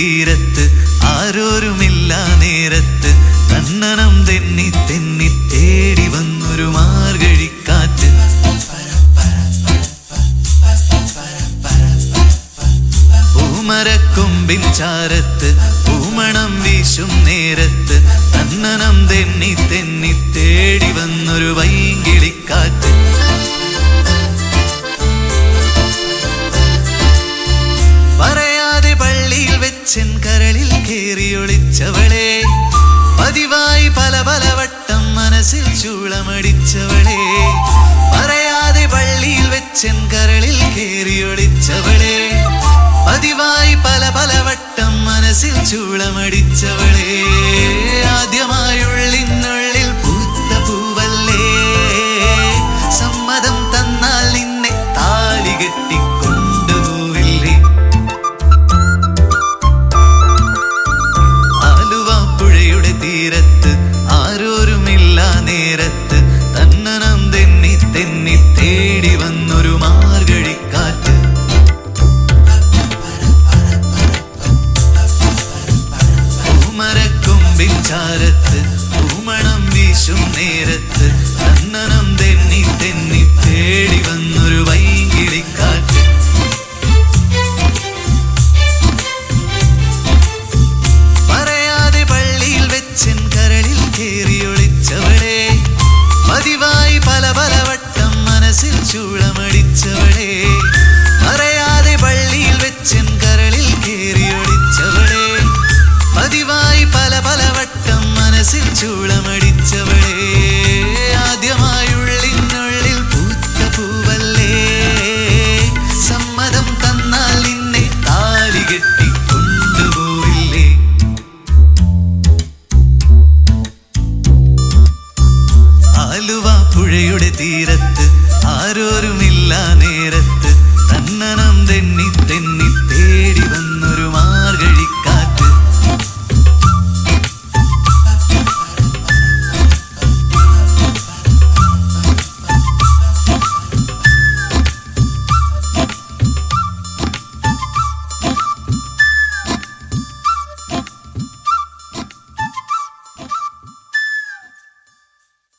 തീരത്ത് ആരോരുമില്ല നേരത്ത് കണ്ണനം തെന്നി തെന്നി തേടി വന്നൊരു മാർഗഴിക്കാറ്റ് പൂമരക്കൊമ്പിൻ ചാരത്ത് പൂമണം വീശും നേരത്ത് കണ്ണനം തെന്നി തെന്നി തേടി വന്നൊരു വൈകിളിക്കാറ്റ് പറയാതെ പള്ളിയിൽ വെച്ചൻ കരളിൽ കേറി ഒളിച്ചവളെ പതിവായി പല പല വട്ടം മനസ്സിൽ ചൂളമടിച്ചവളെ പറയാതെ പള്ളിയിൽ വെച്ചൻ കരളിൽ കേറി ഒളിച്ചവളെ പതിവായി പല പല വട്ടം മനസ്സിൽ ചൂളമടിച്ചവളെ ആദ്യമായുള്ളിനുള്ളിൽ പൂത്ത പൂവല്ലേ സമ്മതം തന്നാൽ നിന്നെ താലി കെട്ടിക്കൊണ്ടുപോവില്ലേ ആലുവ പുഴയുടെ തീരത്ത് ആരോരുമില്ല നേരത്ത് തന്നനം തെന്നി തെന്നി തേടി വന്നൊരു മാർഗഴിക്കാറ്റ് പൂമരക്കൊമ്പിൻ ചാരത്ത് പൂമണം വീശും നേരത്ത് തന്നനം തെന്നി തെന്നി തേടി വന്നൊരു വൈകിളിക്കാറ്റ് പറയാതെ പള്ളിയിൽ വെച്ചൻ കരളിൽ കേറി ഒളിച്ചവളെ പതിവായി പല പല വട്ടം മനസ്സിൽ ചൂളമടിച്ചവളെ പറയാതെ പള്ളിയിൽ വെച്ചൻ കരളിൽ കേറി ഒളിച്ചവളെ പതിവായി പല പല വട്ടം മനസ്സിൽ ചൂളമടിച്ചവളെ ആദ്യമായുള്ളിനുള്ളിൽ പൂത്ത പൂവല്ലേ സമ്മതം തന്നാൽ നിന്നെ താലി കെട്ടി കൊണ്ടുപോയില്ലേ ആലുവ പുഴയുടെ തീരത്ത് ആരോരുമില്ല നേരത്ത് തന്നനം തെന്നി